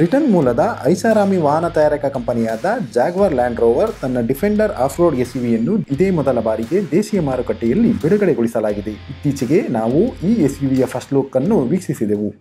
Britain ಮೂಲದ ಐಷಾರಾಮಿ ವಾಹನ ತಯಾರಕ ಕಂಪನಿಯಾದ ಜಾಗ್ವಾರ್ ಲ್ಯಾಂಡ್ ರೋವರ್ ತನ್ನ ಡಿಫೆಂಡರ್ ಆಫ್ ರೋಡ್ ಎಸ್ಯುವಿಯನ್ನು ಇದೇ ಮೊದಲ ಬಾರಿಗೆ ದೇಶೀಯ ಮಾರುಕಟ್ಟೆಯಲ್ಲಿ ಬಿಡುಗಡೆಗೊಳಿಸಲಾಗಿದೆ ಇತ್ತೀಚೆಗೆ ನಾವು ಈ ಎಸ್ಯುವಿಯ ಫಸ್ಟ್ ಲುಕ್ ಅನ್ನು ವೀಕ್ಷಿಸಿದೆವು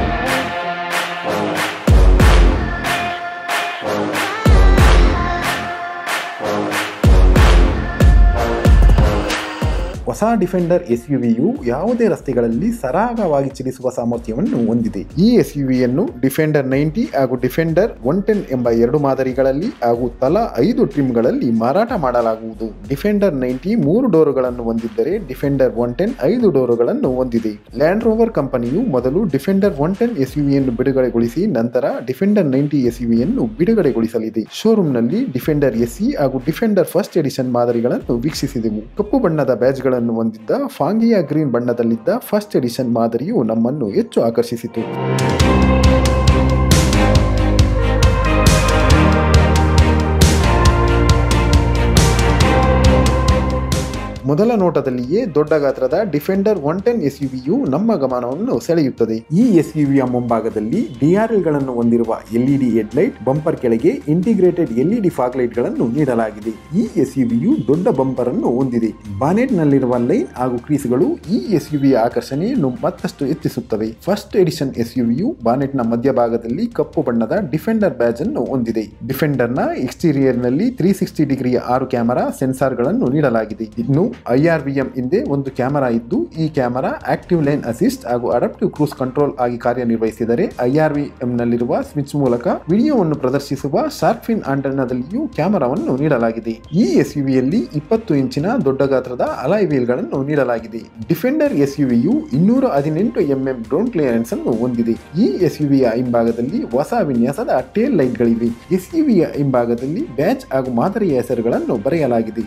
ಹೊಸ ಡಿಫೆಂಡರ್ ಎಸ್ಯುವಿಯು ಯಾವುದೇ ರಸ್ತೆಗಳಲ್ಲಿ ಸರಾಗವಾಗಿ ಚಲಿಸುವ ಸಾಮರ್ಥ್ಯವನ್ನು ಹೊಂದಿದೆ ಈ ಎಸ್ಯುವಿಯನ್ನು ಡಿಫೆಂಡರ್ ನೈಂಟಿ ಹಾಗೂ ಡಿಫೆಂಡರ್ ಒನ್ ಟೆನ್ ಎಂಬ ಎರಡು ಮಾದರಿಗಳಲ್ಲಿ ಹಾಗೂ ತಲಾ ಐದು ಟ್ರಿಮ್ಗಳಲ್ಲಿ ಮಾರಾಟ ಮಾಡಲಾಗುವುದು ಡಿಫೆಂಡರ್ ನೈಂಟಿ ಮೂರು ಡೋರುಗಳನ್ನು ಹೊಂದಿದ್ದರೆ ಡಿಫೆಂಡರ್ ಒನ್ ಟೆನ್ ಐದು ಡೋರುಗಳನ್ನು ಹೊಂದಿದೆ ಲ್ಯಾಂಡ್ ರೋವರ್ ಕಂಪನಿಯು ಮೊದಲು ಡಿಫೆಂಡರ್ ಒನ್ ಟೆನ್ ಎಸ್ಯುವಿಯನ್ನು ಬಿಡುಗಡೆಗೊಳಿಸಿ ನಂತರ ಡಿಫೆಂಡರ್ ನೈಂಟಿ ಎಸ್ಯುವಿಯನ್ನು ಬಿಡುಗಡೆಗೊಳಿಸಲಿದೆ ಶೋರೂಮ್ನಲ್ಲಿ ಡಿಫೆಂಡರ್ ಎಸ್ಸಿ ಹಾಗೂ ಡಿಫೆಂಡರ್ ಫಸ್ಟ್ ಎಡಿಷನ್ ಮಾದರಿಗಳನ್ನು ವೀಕ್ಷಿಸಿದೆವು ಕಪ್ಪು ಬಣ್ಣದ ಬ್ಯಾಜ್ಗಳನ್ನು ಹೊಂದಿದ್ದ ಫಾಂಗಿಯಾ ಗ್ರೀನ್ ಬಣ್ಣದಲ್ಲಿದ್ದ ಫಸ್ಟ್ ಎಡಿಷನ್ ಮಾದರಿಯು ನಮ್ಮನ್ನು ಹೆಚ್ಚು ಆಕರ್ಷಿಸಿತು ಮೊದಲ ನೋಟದಲ್ಲಿಯೇ ದೊಡ್ಡ ಗಾತ್ರದ ಡಿಫೆಂಡರ್ ಒನ್ ಟೆನ್ ಎಸ್ಯುವಿಯು ನಮ್ಮ ಗಮನವನ್ನು ಸೆಳೆಯುತ್ತದೆ ಈ ಎಸ್ಯುವಿಯ ಮುಂಭಾಗದಲ್ಲಿ ಡಿಆರ್ಎಲ್ ಗಳನ್ನು ಹೊಂದಿರುವ ಎಲ್ಇಡಿ ಹೆಡ್ಲೈಟ್ ಬಂಪರ್ ಕೆಳಗೆ ಇಂಟಿಗ್ರೇಟೆಡ್ ಎಲ್ಇಡಿ ಫಾಗ್ ಲೈಟ್ ಗಳನ್ನು ನೀಡಲಾಗಿದೆ ಈ ಎಸ್ಯುವಿಯು ದೊಡ್ಡ ಬಂಪರ್ ಅನ್ನು ಹೊಂದಿದೆ ಬಾನೆಟ್ ನಲ್ಲಿರುವ ಲೈನ್ ಹಾಗೂ ಕ್ರೀಸ್ಗಳು ಈ ಎಸ್ಯುವಿಯ ಆಕರ್ಷಣೆಯನ್ನು ಮತ್ತಷ್ಟು ಹೆಚ್ಚಿಸುತ್ತವೆ ಫಸ್ಟ್ ಎಡಿಷನ್ ಎಸ್ಯುವಿಯು ಬಾನೆಟ್ ನ ಮಧ್ಯಭಾಗದಲ್ಲಿ ಕಪ್ಪು ಬಣ್ಣದ ಡಿಫೆಂಡರ್ ಬ್ಯಾಜ್ ಅನ್ನು ಹೊಂದಿದೆ ಡಿಫೆಂಡರ್ ನ ಎಕ್ಸ್ಟೀರಿಯರ್ ನಲ್ಲಿ ತ್ರೀ ಸಿಕ್ಸ್ಟಿ ಡಿಗ್ರಿಯ ಆರು ಕ್ಯಾಮೆರಾ ಸೆನ್ಸಾರ್ ಗಳನ್ನು ನೀಡಲಾಗಿದೆ ಇನ್ನು ಐಆರ್ವಿಎಂ ಹಿಂದೆ ಒಂದು ಕ್ಯಾಮೆರಾ ಇದ್ದು ಈ ಕ್ಯಾಮೆರಾ ಆಕ್ಟಿವ್ ಲೈನ್ ಅಸಿಸ್ಟ್ ಹಾಗೂ ಅಡಪ್ಟಿವ್ ಕ್ರೂಸ್ ಕಂಟ್ರೋಲ್ ಆಗಿ ಕಾರ್ಯನಿರ್ವಹಿಸಿದರೆ ಐಆರ್ವಿಎಂ ನಲ್ಲಿರುವ ಸ್ವಿಚ್ ಮೂಲಕ ವಿಡಿಯೋವನ್ನು ಪ್ರದರ್ಶಿಸುವ ಶಾರ್ಕ್ ಫಿನ್ ಆಂಟೆನಾದಲ್ಲಿಯೂ ಕ್ಯಾಮೆರಾವನ್ನು ನೀಡಲಾಗಿದೆ ಈ ಎಸ್ಯುವಿಯಲ್ಲಿ ಇಪ್ಪತ್ತು ಇಂಚಿನ ದೊಡ್ಡ ಗಾತ್ರದ ಅಲಾಯ್ ವೀಲ್ ಗಳನ್ನು ನೀಡಲಾಗಿದೆ ಡಿಫೆಂಡರ್ ಎಸ್ಯುವಿಯು ಇನ್ನೂರ ಹದಿನೆಂಟು ಎಂಎಂ ಗ್ರೌಂಡ್ ಕ್ಲಿಯರೆನ್ಸ್ ಅನ್ನು ಹೊಂದಿದೆ ಈ ಎಸ್ಯುವಿಯ ಹಿಂಭಾಗದಲ್ಲಿ ಹೊಸ ವಿನ್ಯಾಸದ ಟೇಲ್ ಲೈಟ್ಗಳಿವೆ ಎಸ್ಯುವಿಯ ಹಿಂಭಾಗದಲ್ಲಿ ಬ್ಯಾಚ್ ಹಾಗೂ ಮಾದರಿಯ ಹೆಸರುಗಳನ್ನು ಬರೆಯಲಾಗಿದೆ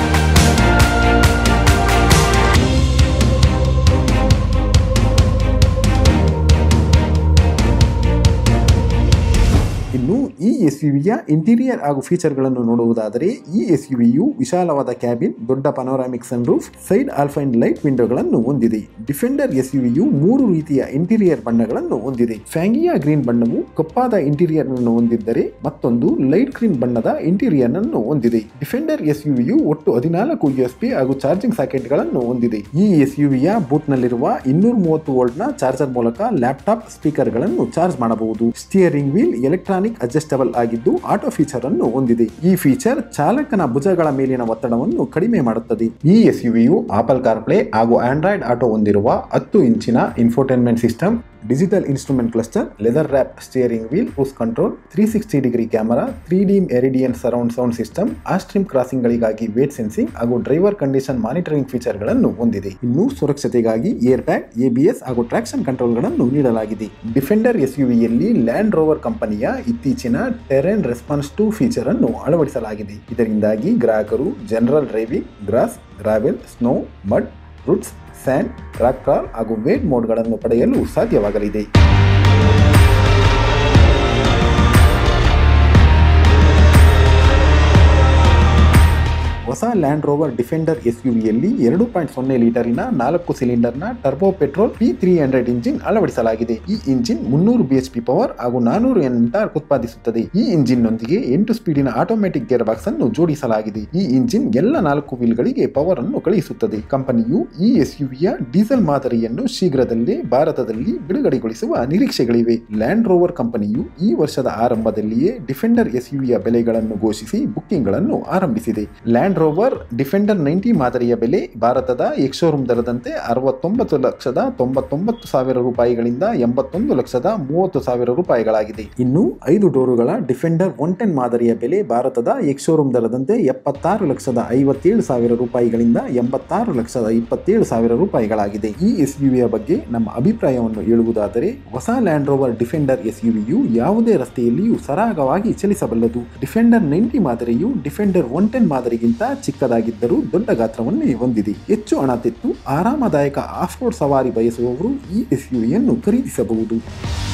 ಇನ್ನು ಈ ಎಸ್ಯುವಿಯ ಇಂಟೀರಿಯರ್ ಹಾಗೂ ಫೀಚರ್ಗಳನ್ನು ನೋಡುವುದಾದರೆ ಈ ಎಸ್ಯುವಿಯು ವಿಶಾಲವಾದ ಕ್ಯಾಬಿನ್ ದೊಡ್ಡ panoramic sunroof side alpine light ವಿಂಡೋಗಳನ್ನು ಹೊಂದಿದೆ ಡಿಫೆಂಡರ್ ಎಸ್ಯುವಿಯು ಮೂರು ರೀತಿಯ ಇಂಟೀರಿಯರ್ ಬಣ್ಣಗಳನ್ನು ಹೊಂದಿದೆ ಫ್ಯಾಂಗಿಯಾ ಗ್ರೀನ್ ಬಣ್ಣವು ಕಪ್ಪಾದ ಇಂಟೀರಿಯರ್ ಅನ್ನು ಹೊಂದಿದ್ದರೆ ಮತ್ತೊಂದು ಲೈಟ್ ಗ್ರೀನ್ ಬಣ್ಣದ ಇಂಟೀರಿಯರ್ ಅನ್ನು ಹೊಂದಿದೆ ಡಿಫೆಂಡರ್ ಎಸ್ಯುವಿಯು ಒಟ್ಟು ಹದಿನಾಲ್ಕು ಯುಎಸ್ಪಿ ಹಾಗೂ ಚಾರ್ಜಿಂಗ್ ಸಾಕೆಟ್ಗಳನ್ನು ಹೊಂದಿದೆ ಈ ಎಸ್ಯುವಿಯ ಬೂಟ್ನಲ್ಲಿರುವ ಇನ್ನೂರ ಮೂವತ್ತು ವೋಲ್ಟ್ನ ಚಾರ್ಜರ್ ಮೂಲಕ ಲ್ಯಾಪ್ಟಾಪ್ ಸ್ಪೀಕರ್ಗಳನ್ನು ಚಾರ್ಜ್ ಮಾಡಬಹುದು ಸ್ಟಿಯರಿಂಗ್ ವೀಲ್ ಎಲೆಕ್ಟ್ರಾನಿಕ್ ಅಡ್ಜಸ್ಟಬಲ್ ಆಗಿದ್ದು ಆಟೋ ಫೀಚರ್ ಅನ್ನು ಹೊಂದಿದೆ ಈ ಫೀಚರ್ ಚಾಲಕನ ಭುಜಗಳ ಮೇಲಿನ ಒತ್ತಡವನ್ನು ಕಡಿಮೆ ಮಾಡುತ್ತದೆ ಈ ಎಸ್ಯುವಿಯು ಆಪಲ್ ಕಾರ್ಪ್ಲೇ ಹಾಗೂ ಆಂಡ್ರಾಯ್ಡ್ ಆಟೋ ಹೊಂದಿರುವ ಹತ್ತು ಇಂಚಿನ infotainment system digital instrument cluster leather wrap steering wheel push control three sixty degree camera three D Meridian surround sound system ಆಸ್ಟ್ರೀಮ್ ಕ್ರಾಸಿಂಗ್ಗಳಿಗಾಗಿ ವೇಟ್ ಸೆನ್ಸಿಂಗ್ ಹಾಗೂ ಡ್ರೈವರ್ ಕಂಡೀಷನ್ ಮಾನಿಟರಿಂಗ್ ಫೀಚರ್ಗಳನ್ನು ಹೊಂದಿದೆ ಇನ್ನು ಸುರಕ್ಷತೆಗಾಗಿ ಏರ್ ಬ್ಯಾಗ್ ಎಬಿಎಸ್ ಹಾಗೂ ಟ್ರಾಕ್ಷನ್ ಕಂಟ್ರೋಲ್ಗಳನ್ನು ನೀಡಲಾಗಿದೆ ಡಿಫೆಂಡರ್ ಎಸ್ಯುವಿಯಲ್ಲಿ ಲ್ಯಾಂಡ್ ರೋವರ್ ಕಂಪನಿಯ ಇತ್ತೀಚಿನ ಟೆರೆನ್ ರೆಸ್ಪಾನ್ಸ್ ಟು ಫೀಚರ್ ಅನ್ನು ಅಳವಡಿಸಲಾಗಿದೆ ಇದರಿಂದಾಗಿ ಗ್ರಾಹಕರು general driving grass gravel snow mud ruts sand track car ಹಾಗೂ ವೇಟ್ ಮೋಡ್ಗಳನ್ನು ಪಡೆಯಲು ಸಾಧ್ಯವಾಗಲಿದೆ ಹೊಸ ಲ್ಯಾಂಡ್ ರೋವರ್ ಡಿಫೆಂಡರ್ ಎಸ್ಯುವಿಯಲ್ಲಿ ಎರಡು ಪಾಯಿಂಟ್ ಸೊನ್ನೆ ಲೀಟರಿನ ನಾಲ್ಕು ಸಿಲಿಂಡರ್ನ turbo petrol P three hundred engine ಅಳವಡಿಸಲಾಗಿದೆ ಈ ಇಂಜಿನ್ ಮುನ್ನೂರು ಬಿಎಚ್ಪಿ ಪವರ್ ಹಾಗೂ ನಾನೂರು ಎನ್ ಟಾರ್ಕ್ ಉತ್ಪಾದಿಸುತ್ತದೆ ಈ ಇಂಜಿನ್ ನೊಂದಿಗೆ ಎಂಟು ಸ್ಪೀಡಿನ ಆಟೋಮ್ಯಾಟಿಕ್ ಗೇರ್ ಬಾಕ್ಸ್ ಅನ್ನು ಜೋಡಿಸಲಾಗಿದೆ ಈ ಇಂಜಿನ್ ಎಲ್ಲ ನಾಲ್ಕು ವೀಲ್ಗಳಿಗೆ ಪವರ್ ಅನ್ನು ಕಳುಹಿಸುತ್ತದೆ ಕಂಪನಿಯು ಈ ಎಸ್ಯುವಿಯ ಡೀಸೆಲ್ ಮಾದರಿಯನ್ನು ಶೀಘ್ರದಲ್ಲೇ ಭಾರತದಲ್ಲಿ ಬಿಡುಗಡೆಗೊಳಿಸುವ ನಿರೀಕ್ಷೆಗಳಿವೆ ಲ್ಯಾಂಡ್ ರೋವರ್ ಕಂಪನಿಯು ಈ ವರ್ಷದ ಆರಂಭದಲ್ಲಿಯೇ ಡಿಫೆಂಡರ್ ಎಸ್ಯುವಿಯ ಬೆಲೆಗಳನ್ನು ಘೋಷಿಸಿ ಬುಕ್ಕಿಂಗ್ಗಳನ್ನು ಆರಂಭಿಸಿದೆ ಲ್ಯಾಂಡ್ ರೋವರ್ ಡಿಫೆಂಡರ್ ನೈಂಟಿ ಮಾದರಿಯ ಬೆಲೆ ಭಾರತದ ಎಕ್ಸೋರೂಮ್ ದರದಂತೆ ಅರವತ್ತೊಂಬತ್ತು ಲಕ್ಷದ ತೊಂಬತ್ತೊಂಬತ್ತು ಸಾವಿರ ರೂಪಾಯಿಗಳಿಂದ ಎಂಬತ್ತೊಂದು ಲಕ್ಷದ ಮೂವತ್ತು ಸಾವಿರ ರೂಪಾಯಿಗಳಾಗಿದೆ ಇನ್ನು ಐದು ಡೋರುಗಳ ಡಿಫೆಂಡರ್ ಒನ್ ಟೆನ್ ಮಾದರಿಯ ಬೆಲೆ ಭಾರತದ ಎಕ್ಸೋರೂಮ್ ದರದಂತೆ ಎಪ್ಪತ್ತಾರು ಲಕ್ಷದ ಐವತ್ತೇಳು ಸಾವಿರ ರೂಪಾಯಿಗಳಿಂದ ಎಂಬತ್ತಾರು ಲಕ್ಷದ ಇಪ್ಪತ್ತೇಳು ಸಾವಿರ ರೂಪಾಯಿಗಳಾಗಿದೆ ಈ ಎಸ್ಯುವಿಯ ಬಗ್ಗೆ ನಮ್ಮ ಅಭಿಪ್ರಾಯವನ್ನು ಹೇಳುವುದಾದರೆ ಹೊಸ ಲ್ಯಾಂಡ್ ರೋವರ್ ಡಿಫೆಂಡರ್ ಎಸ್ಯುವಿಯು ಯಾವುದೇ ರಸ್ತೆಯಲ್ಲಿಯೂ ಸರಾಗವಾಗಿ ಚಲಿಸಬಲ್ಲದು ಡಿಫೆಂಡರ್ ನೈಂಟಿ ಮಾದರಿಯು ಡಿಫೆಂಡರ್ ಒನ್ ಟೆನ್ ಮಾದರಿಗಿಂತ ಚಿಕ್ಕದಾಗಿದ್ದರೂ ದೊಡ್ಡ ಗಾತ್ರವನ್ನೇ ಹೊಂದಿದೆ ಹೆಚ್ಚು ಹಣ ತೆತ್ತು ಆರಾಮದಾಯಕ ಆಫ್ ರೋಡ್ ಸವಾರಿ ಬಯಸುವವರು ಈ ಎಸ್ಯುವಿಯನ್ನು ಖರೀದಿಸಬಹುದು